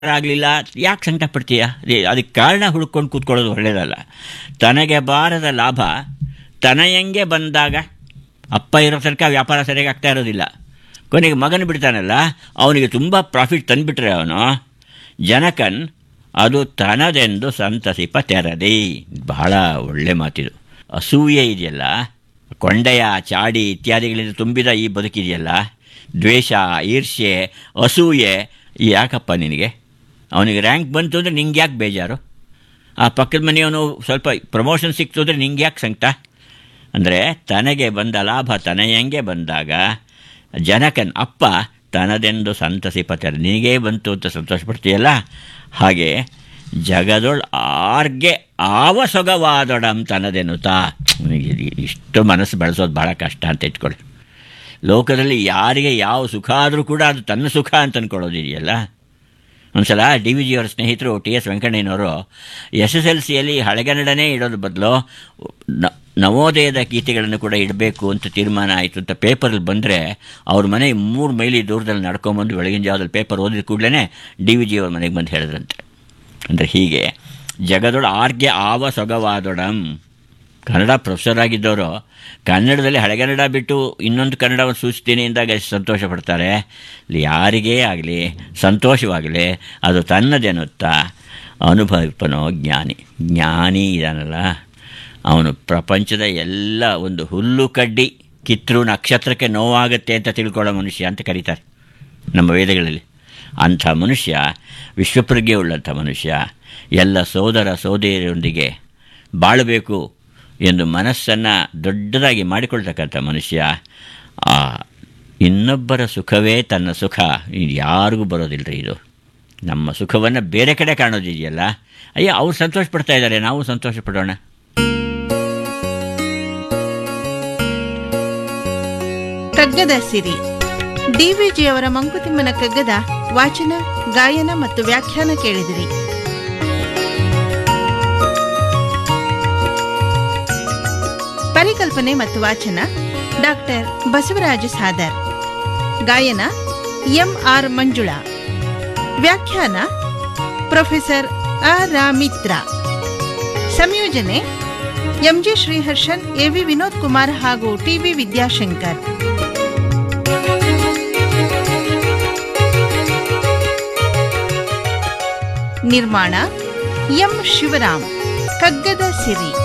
ಆಗಲಿಲ್ಲ ಯಾಕೆ ಸಂಕಟ ಪಡ್ತೀಯ ಅದೇ- ಅದಕ್ಕೆ ಕಾರಣ ಹುಡ್ಕೊಂಡು ಕೂತ್ಕೊಳ್ಳೋದು ಒಳ್ಳೆಯದಲ್ಲ ತನಗೆ ಬಾರದ ಲಾಭ ತನಯಂಗೆ ಬಂದಾಗ ಅಪ್ಪ ಇರೋ ತನಕ ವ್ಯಾಪಾರ ಸರಿಯಾಗಿ ಆಗ್ತಾ ಇರೋದಿಲ್ಲ ಕೊನೆಗೆ ಮಗನ ಬಿಡ್ತಾನಲ್ಲ ಅವನಿಗೆ ತುಂಬ ಪ್ರಾಫಿಟ್ ತಂದುಬಿಟ್ರೆ ಅವನು ಜನಕನ್ ಅದು ತನದೆಂದು ಸಂತಸಿಪ ತೆರದಿ ಬಹಳ ಒಳ್ಳೆ ಮಾತಿದು ಅಸೂಯೆ ಇದೆಯಲ್ಲ ಕೊಂಡೆಯ ಚಾಡಿ ಇತ್ಯಾದಿಗಳಿಂದ ತುಂಬಿದ ಈ ಬದುಕಿದೆಯಲ್ಲ ದ್ವೇಷ ಈರ್ಷ್ಯೆ ಅಸೂಯೆ ಯಾಕಪ್ಪ ನಿನಗೆ ಅವನಿಗೆ ರ್ಯಾಂಕ್ ಬಂತು ಅಂದರೆ ನಿಂಗೆ ಯಾಕೆ ಬೇಜಾರು ಆ ಪಕ್ಕದ ಮನೆಯವನು ಸ್ವಲ್ಪ ಪ್ರಮೋಷನ್ ಸಿಕ್ತು ಅಂದರೆ ನಿಂಗೆ ಯಾಕೆ ಸಂಕಟ ಅಂದರೆ ತನಗೆ ಬಂದ ಲಾಭ ತನಯಂಗೆ ಬಂದಾಗ ಜನಕನ್ ಅಪ್ಪ ತನದೆಂದು ಸಂತಸಿಪತ್ತಾರೆ ನಿನಗೇ ಬಂತು ಅಂತ ಸಂತೋಷ ಪಡ್ತೀಯಲ್ಲ ಹಾಗೆ ಜಗದೊಳ್ ಆರ್ಗೆ ಆವ ಸೊಗವಾದೊಡಂ ತನದೆನ್ನುತ್ತಾ ಇಷ್ಟು ಮನಸ್ಸು ಬೆಳೆಸೋದು ಭಾಳ ಕಷ್ಟ ಅಂತ ಇಟ್ಕೊಳ್ಳಿ ಲೋಕದಲ್ಲಿ ಯಾರಿಗೆ ಯಾವ ಸುಖ ಆದರೂ ಕೂಡ ಅದು ತನ್ನ ಸುಖ ಅಂತ ಅಂದ್ಕೊಳ್ಳೋದಿದೆಯಲ್ಲ ಒಂದ್ಸಲ ಡಿ ವಿ ಜಿಯವರ ಸ್ನೇಹಿತರು ಟಿ ಎಸ್ ವೆಂಕಣ್ಣಯ್ಯನವರು ಎಸ್ ಎಸ್ ಎಲ್ ಸಿಯಲ್ಲಿ ಹಳೆಗನ್ನಡನೇ ಇಡೋದು ಬದಲು ನ- ನವೋದಯದ ಗೀತೆಗಳನ್ನು ಕೂಡ ಇಡಬೇಕು ಅಂತ ತೀರ್ಮಾನ ಆಯಿತು ಅಂತ ಪೇಪರಲ್ಲಿ ಬಂದರೆ ಅವ್ರ ಮನೆ ಮೂರು ಮೈಲಿ ದೂರದಲ್ಲಿ ನಡ್ಕೊಂಬಂದು ಬೆಳಗಿನ ಜಾವದಲ್ಲಿ ಪೇಪರ್ ಓದಿದ ಕೂಡಲೇ ಡಿ ವಿ ಜಿಯವ್ರ ಮನೆಗೆ ಬಂದು ಹೇಳಿದ್ರಂತೆ ಅಂದರೆ ಹೀಗೆ ಜಗದೊಡ ಆರ್ಗೆ ಆವ ಸೊಗವಾದೊಡಂ ಕನ್ನಡ ಪ್ರೊಫೆಸರ್ ಆಗಿದ್ದವರು ಕನ್ನಡದಲ್ಲಿ ಹಳೆಗನ್ನಡ ಬಿಟ್ಟು ಇನ್ನೊಂದು ಕನ್ನಡವನ್ನು ಸೂಚಿಸ್ತೀನಿ ಎಂದಾಗ ಎಷ್ಟು ಸಂತೋಷ ಪಡ್ತಾರೆ ಇಲ್ಲಿ ಯಾರಿಗೇ ಆಗಲಿ ಸಂತೋಷವಾಗಲಿ ಅದು ತನ್ನದೆನ್ನುತ್ತಾ ಅನುಭವಿಪನೋ ಜ್ಞಾನಿ ಜ್ಞಾನಿ ಇದಾನಲ್ಲ ಅವನು ಪ್ರಪಂಚದ ಎಲ್ಲ ಒಂದು ಹುಲ್ಲು ಕಡ್ಡಿ ಕಿತ್ತರೂ ನಕ್ಷತ್ರಕ್ಕೆ ನೋವಾಗುತ್ತೆ ಅಂತ ತಿಳ್ಕೊಳ್ಳೋ ಮನುಷ್ಯ ಅಂತ ಕರೀತಾರೆ ನಮ್ಮ ವೇದಗಳಲ್ಲಿ ಅಂಥ ಮನುಷ್ಯ ವಿಶ್ವಪ್ರಜ್ಞೆ ಉಳ್ಳಂಥ ಮನುಷ್ಯ ಎಲ್ಲ ಸೋದರ ಸೋದರಿಯರೊಂದಿಗೆ ಬಾಳಬೇಕು ಎಂದು ಮನಸ್ಸನ್ನು ದೊಡ್ಡದಾಗಿ ಮಾಡಿಕೊಳ್ತಕ್ಕಂಥ ಮನುಷ್ಯ ಆ ಇನ್ನೊಬ್ಬರ ಸುಖವೇ ತನ್ನ ಸುಖ ಇದು ಯಾರಿಗೂ ಬರೋದಿಲ್ಲ ರೀ ಇದು ನಮ್ಮ ಸುಖವನ್ನು ಬೇರೆ ಕಡೆ ಕಾಣೋದಿದೆಯಲ್ಲ ಅಯ್ಯ ಅವ್ರು ಸಂತೋಷ ಪಡ್ತಾ ಇದ್ದಾರೆ ನಾವು ಸಂತೋಷ ಪಡೋಣ ಕಗ್ಗದ ಸಿರಿ ಡಿವಿಜಿಯವರ ಮಂಕುತಿಮ್ಮನ ಕಗ್ಗದ ವಾಚನ ಗಾಯನ ಮತ್ತು ವ್ಯಾಖ್ಯಾನ ಕೇಳಿದಿರಿ ಪರಿಕಲ್ಪನೆ ಮತ್ತು ವಾಚನ ಡಾಕ್ಟರ್ ಬಸವರಾಜ ಸಾದರ್ ಗಾಯನ ಎಂ ಆರ್ ಮಂಜುಳಾ ವ್ಯಾಖ್ಯಾನ ಪ್ರೊಫೆಸರ್ ಅ ರಾಮಿತ್ರ ಸಂಯೋಜನೆ ಎಂಜಿ ಶ್ರೀಹರ್ಷನ್ ಎವಿ ವಿನೋದ್ ಕುಮಾರ್ ಹಾಗೂ ಟಿವಿ ವಿದ್ಯಾಶಂಕರ್ ನಿರ್ಮಾಣ ಎಂ ಶಿವರಾಮ್ ಕಗ್ಗದ ಸಿರಿ